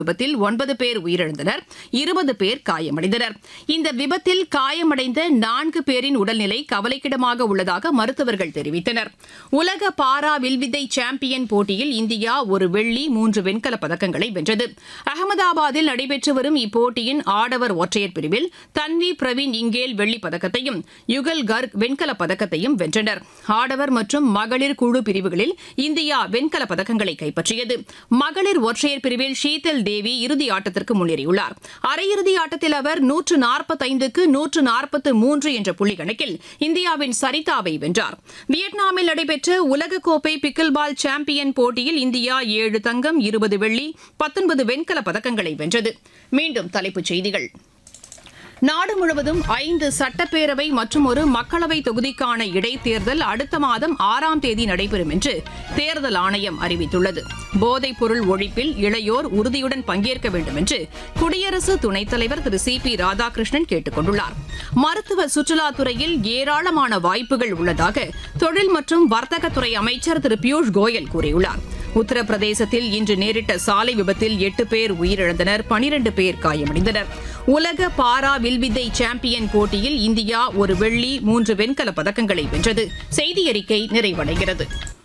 விபத்தில் ஒன்பது பேர் உயிரிழந்தனர் இருபது பேர் காயமடைந்தனர் இந்த விபத்தில் காயமடைந்த நான்கு பேரின் உடல்நிலை கவலைக்கிடமாக உள்ளதாக மருத்துவர்கள் தெரிவித்தனர் உலக பாரா வில்வித்தை சாம்பியன் போட்டியில் இந்தியா ஒரு வெள்ளி மூன்று வெண்கலப் பதக்கங்களை வென்றது அகமதாபாத்தில் நடைபெற்று வரும் இப்போட்டியின் ஆடவர் ஒற்றையர் பிரிவில் தன்வி பிரவீன் இங்கேல் வெள்ளிப் பதக்கத்தையும் யுகல் கர்க் வெண்கலப் பதக்கத்தையும் வென்றனர் ஆடவர் மற்றும் மகளிர் குழு பிரிவுகளில் இந்தியா வெண்கலப் பதக்கங்களை கைப்பற்றியது மகளிர் ஒற்றையர் பிரிவில் ஷீதல் தேவி இறுதி ஆட்டத்திற்கு முன்னேறியுள்ளார் அரையிறுதி ஆட்டத்தில் அவர் நூற்று நாற்பத்தைந்துக்கு நூற்று நாற்பத்து மூன்று என்ற புள்ளி கணக்கில் இந்தியாவின் சரிதாவை வென்றார் வியட்நாமில் நடைபெற்ற உலகக்கோப்பை பிக்கில் பால் சாம்பியன் போட்டியில் இந்தியா ஏழு தங்கம் இருபது வெள்ளி பத்தொன்பது வெண்கலப் பதக்கங்களை வென்றது மீண்டும் தலைப்புச் செய்திகள் நாடு முழுவதும் ஐந்து சட்டப்பேரவை மற்றும் ஒரு மக்களவை தொகுதிக்கான இடைத்தேர்தல் அடுத்த மாதம் ஆறாம் தேதி நடைபெறும் என்று தேர்தல் ஆணையம் அறிவித்துள்ளது போதைப் பொருள் ஒழிப்பில் இளையோர் உறுதியுடன் பங்கேற்க வேண்டும் என்று குடியரசு துணைத் தலைவர் திரு சி பி ராதாகிருஷ்ணன் கேட்டுக் கொண்டுள்ளார் மருத்துவ சுற்றுலாத்துறையில் ஏராளமான வாய்ப்புகள் உள்ளதாக தொழில் மற்றும் வர்த்தகத்துறை அமைச்சர் திரு பியூஷ் கோயல் கூறியுள்ளார் உத்தரப்பிரதேசத்தில் இன்று நேரிட்ட சாலை விபத்தில் எட்டு பேர் உயிரிழந்தனர் பனிரண்டு பேர் காயமடைந்தனர் உலக பாரா வில்வித்தை சாம்பியன் போட்டியில் இந்தியா ஒரு வெள்ளி மூன்று வெண்கலப் பதக்கங்களை வென்றது செய்தி அறிக்கை நிறைவடைகிறது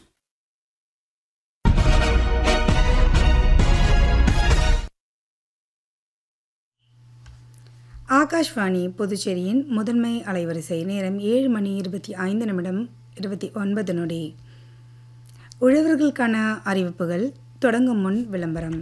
ஆகாஷ்வாணி புதுச்சேரியின் முதன்மை அலைவரிசை நேரம் ஏழு மணி இருபத்தி ஐந்து நிமிடம் இருபத்தி ஒன்பது நொடி உழவர்களுக்கான அறிவிப்புகள் தொடங்கும் முன் விளம்பரம்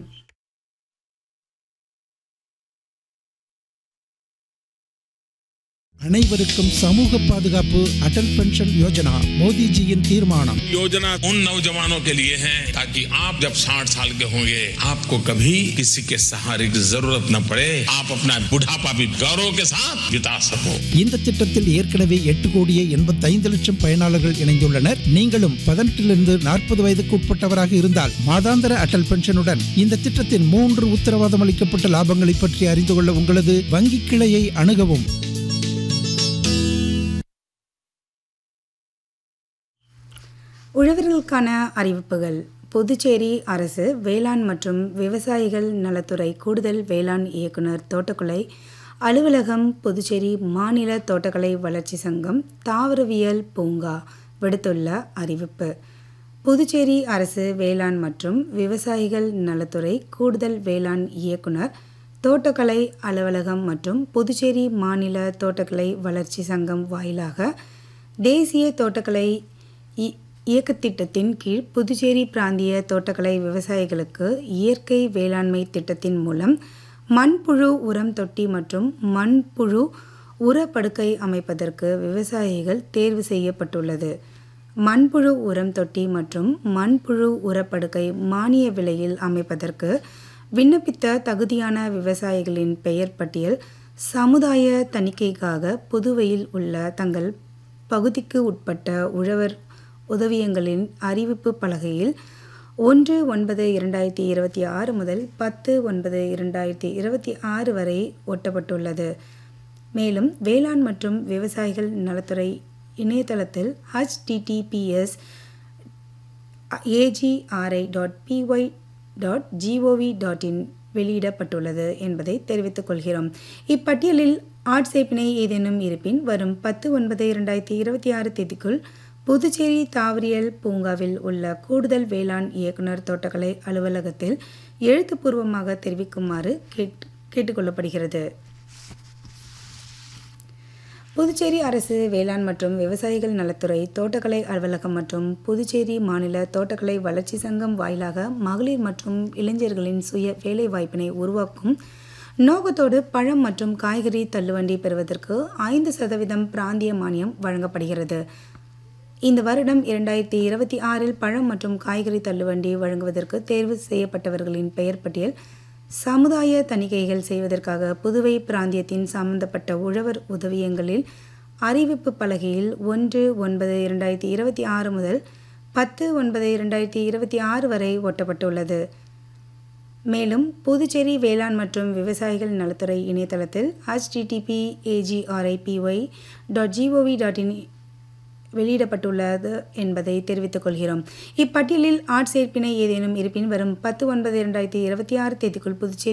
அனைவருக்கும் சமூக பாதுகாப்பு அடல் பென்ஷன் யோஜனா மோடிஜியின் தீர்மானம் योजना उन नौजवानों के लिए है ताकि आप जब 60 साल के होंगे आपको कभी किसी के सहारे की जरूरत न पड़े आप अपना बुढ़ापा भी गौरव के साथ बिता सको இந்த திட்டத்தில் ஏற்கனவே எட்டு கோடியே எண்பத்தைந்து லட்சம் பயனாளர்கள் இணைந்துள்ளனர் நீங்களும் பதினெட்டிலிருந்து நாற்பது வயதுக்கு உட்பட்டவராக இருந்தால் மாதாந்திர அடல் பென்ஷனுடன் இந்த திட்டத்தின் மூன்று உத்தரவாதம் அளிக்கப்பட்ட லாபங்களை பற்றி அறிந்து கொள்ள உங்களது வங்கி கிளையை அணுகவும் உழவர்களுக்கான அறிவிப்புகள் புதுச்சேரி அரசு வேளாண் மற்றும் விவசாயிகள் நலத்துறை கூடுதல் வேளாண் இயக்குனர் தோட்டக்கலை அலுவலகம் புதுச்சேரி மாநில தோட்டக்கலை வளர்ச்சி சங்கம் தாவரவியல் பூங்கா விடுத்துள்ள அறிவிப்பு புதுச்சேரி அரசு வேளாண் மற்றும் விவசாயிகள் நலத்துறை கூடுதல் வேளாண் இயக்குனர் தோட்டக்கலை அலுவலகம் மற்றும் புதுச்சேரி மாநில தோட்டக்கலை வளர்ச்சி சங்கம் வாயிலாக தேசிய தோட்டக்கலை இ- இயக்கத்திட்டத்தின் கீழ் புதுச்சேரி பிராந்திய தோட்டக்கலை விவசாயிகளுக்கு இயற்கை வேளாண்மை திட்டத்தின் மூலம் மண்புழு உரம் தொட்டி மற்றும் மண்புழு உரப்படுக்கை அமைப்பதற்கு விவசாயிகள் தேர்வு செய்யப்பட்டுள்ளது மண்புழு உரம் தொட்டி மற்றும் மண்புழு உரப்படுக்கை மானிய விலையில் அமைப்பதற்கு விண்ணப்பித்த தகுதியான விவசாயிகளின் பெயர் பட்டியல் சமுதாய தணிக்கைக்காக புதுவையில் உள்ள தங்கள் பகுதிக்கு உட்பட்ட உழவர் உதவியங்களின் அறிவிப்பு பலகையில் ஒன்று ஒன்பது இரண்டாயிரத்தி இருபத்தி ஆறு முதல் பத்து ஒன்பது இரண்டாயிரத்தி இருபத்தி ஆறு வரை ஒட்டப்பட்டுள்ளது மேலும் வேளாண் மற்றும் விவசாயிகள் நலத்துறை இணையதளத்தில் HTTPS AGRI dot PY dot GOV dot in வெளியிடப்பட்டுள்ளது என்பதை தெரிவித்துக் கொள்கிறோம் இப்பட்டியலில் ஆட்சேபினை ஏதேனும் இருப்பின் வரும் பத்து ஒன்பது இரண்டாயிரத்தி இருபத்தி ஆறு தேதிக்குள் புதுச்சேரி தாவரியல் பூங்காவில் உள்ள கூடுதல் வேளாண் இயக்குனர் தோட்டக்கலை அலுவலகத்தில் எழுத்துப்பூர்வமாக தெரிவிக்குமாறு கேட் கேட்டுக்கொள்ளப்படுகிறது புதுச்சேரி அரசு வேளாண் மற்றும் விவசாயிகள் நலத்துறை தோட்டக்கலை அலுவலகம் மற்றும் புதுச்சேரி மாநில தோட்டக்கலை வளர்ச்சி சங்கம் வாயிலாக மகளிர் மற்றும் இளைஞர்களின் சுய வேலைவாய்ப்பினை உருவாக்கும் நோக்கத்தோடு பழம் மற்றும் காய்கறி தள்ளுவண்டி பெறுவதற்கு ஐந்து சதவீதம் பிராந்திய மானியம் வழங்கப்படுகிறது இந்த வருடம் இரண்டாயிரத்தி இருபத்தி ஆறில் பழம் மற்றும் காய்கறி தள்ளுவண்டி வழங்குவதற்கு தேர்வு செய்யப்பட்டவர்களின் பெயர் பட்டியல் சமுதாய தணிக்கைகள் செய்வதற்காக புதுவை பிராந்தியத்தின் சம்பந்தப்பட்ட உழவர் உதவியங்களில் அறிவிப்பு பலகையில் ஒன்று ஒன்பது இரண்டாயிரத்தி இருபத்தி ஆறு முதல் பத்து ஒன்பது இரண்டாயிரத்தி இருபத்தி ஆறு வரை ஒட்டப்பட்டுள்ளது மேலும் புதுச்சேரி வேளாண் மற்றும் விவசாயிகள் நலத்துறை இணையதளத்தில் http agriPy dot GOV dot in வெளியிடப்பட்டுள்ளது என்பதை தெரிவித்துக் கொள்கிறோம் இப்பட்டியலில் ஆட்சேர்ப்பினை ஏதேனும் இருப்பின் வரும் பத்து ஒன்பது இரண்டாயிரத்தி இருபத்தி ஆறு தேதிக்குள் புதுச்சேரி